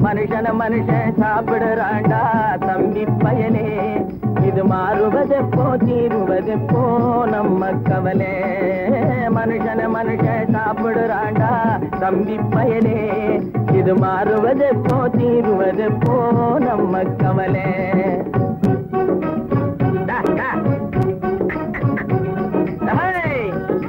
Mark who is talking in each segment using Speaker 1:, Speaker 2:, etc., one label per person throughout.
Speaker 1: மனுஷன மனுஷன் சாப்பிடுறாண்டா தம்பி பயலே இது மாறுவதெப்போ தீருவதெப்போ நம்ம கவலை மனுஷன மனுஷன் சாப்பிடுறாண்டா தம்பி பயலே இது மாறுவதெப்போ தீருவதெப்போ நம்ம கவலை டா, டா. டேய்.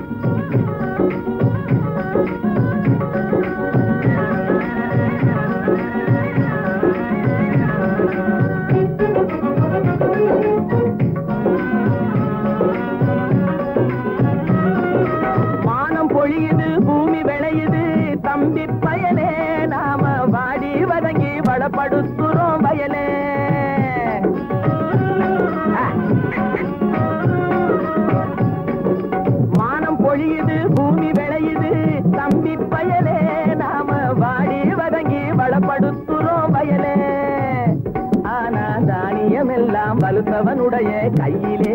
Speaker 1: மானம் பொழியுது பூமி விளையுது தம்பி பயலே நாம வாடி வதங்கி வளப்படுத்துறோம் வயலே ஆ. மானம் பொழியுது பூமி விளையுது தம்பி பயலே நாம வாடி வதங்கி வளப்படுத்துறோம் வயலே ஆனா தானியம் எல்லாம் வலுத்தவனுடைய கையிலே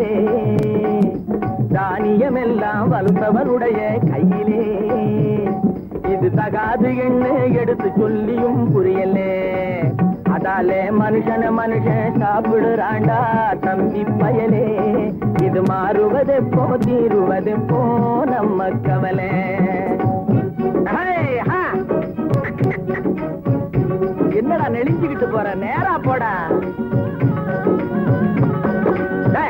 Speaker 1: தானியம் எல்லாம் வலுத்தவனுடைய கையிலே இது தகாது என்று எடுத்து சொல்லியும் புரியலே அதாலே மனுஷன மனுஷன் சாப்பிடுறாண்டா தம்பி பயலே இது மாறுவதெப்போ தீருவதெப்போ நம்ம கவலை ஹே, ஹா. என்னடா நெளிஞ்சுக்கிட்டு போற நேரா போடா டேய்.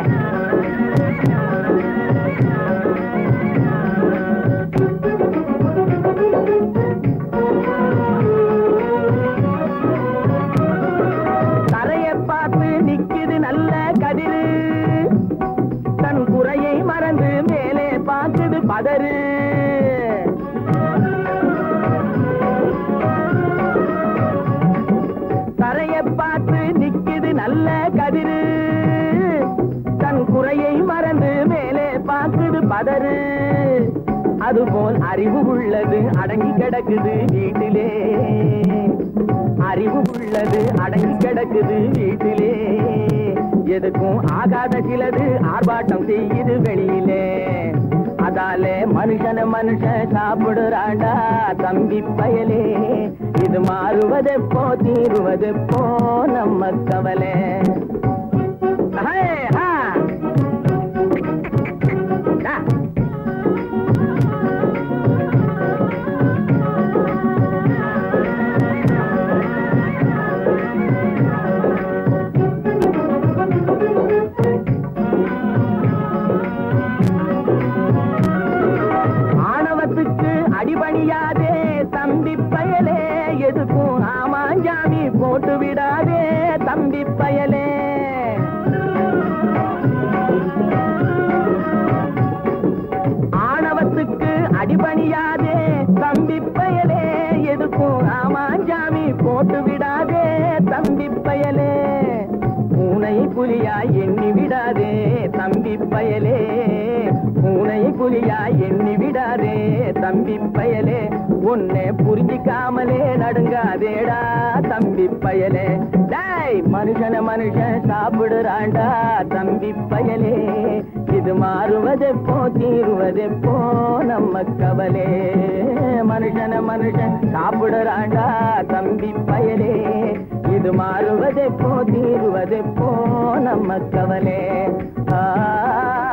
Speaker 1: தரையை பார்த்து நிக்குது நல்ல கதிரு தன் குறையை மறந்து மேலே பார்க்குது பதறு தரையை பார்த்து நிக்குது நல்ல கதிரு தன் குறையை மறந்து மேலே பார்க்குது பதறு அதுபோல் அறிவு உள்ளது அடங்கி கிடக்குது வீட்டிலே அறிவு உள்ளது அடங்கி கிடக்குது வீட்டிலே எதுக்கும் ஆகாத சிலது ஆர்ப்பாட்டம் செய்யுது வெளியிலே அதாலே மனுஷன மனுஷன் சாப்பிடுறாண்டா தம்பி பயலே இது மாறுவதெப்போ தீருவதெப்போ நம்ம கவலை ஹே, ஹா. டா. ஆணவத்துக்கு அடிபணியாதே தம்பி பயலே எதுக்கும் ஆமாஞ்சாமி போட்டு விடாதே தம்பி பயலே ஆணவத்துக்கு அடிபணியாதே தம்பி பயலே எதுக்கும் ஆமாஞ்சாமி போட்டு விடாதே தம்பி பயலே பூனை புலியா எண்ணி விடாதே தம்பி பயலே பூனை புலியா எண்ணி விடாதே தம்பி பயலே உன்னை புரிஞ்சிக்காமலே நடுங்காதேடா தம்பி பயலே டேய் மனுஷன மனுஷன் சாப்பிடுறாண்டா தம்பி பயலே இது மாறுவதெப்போ தீருவதெப்போ நம்ம கவலே மனுஷன மனுஷன் சாப்பிடுறாண்டா தம்பி பயலே இது மாறுவதெப்போ தீருவதெப்போ நம்ம கவலே ஆ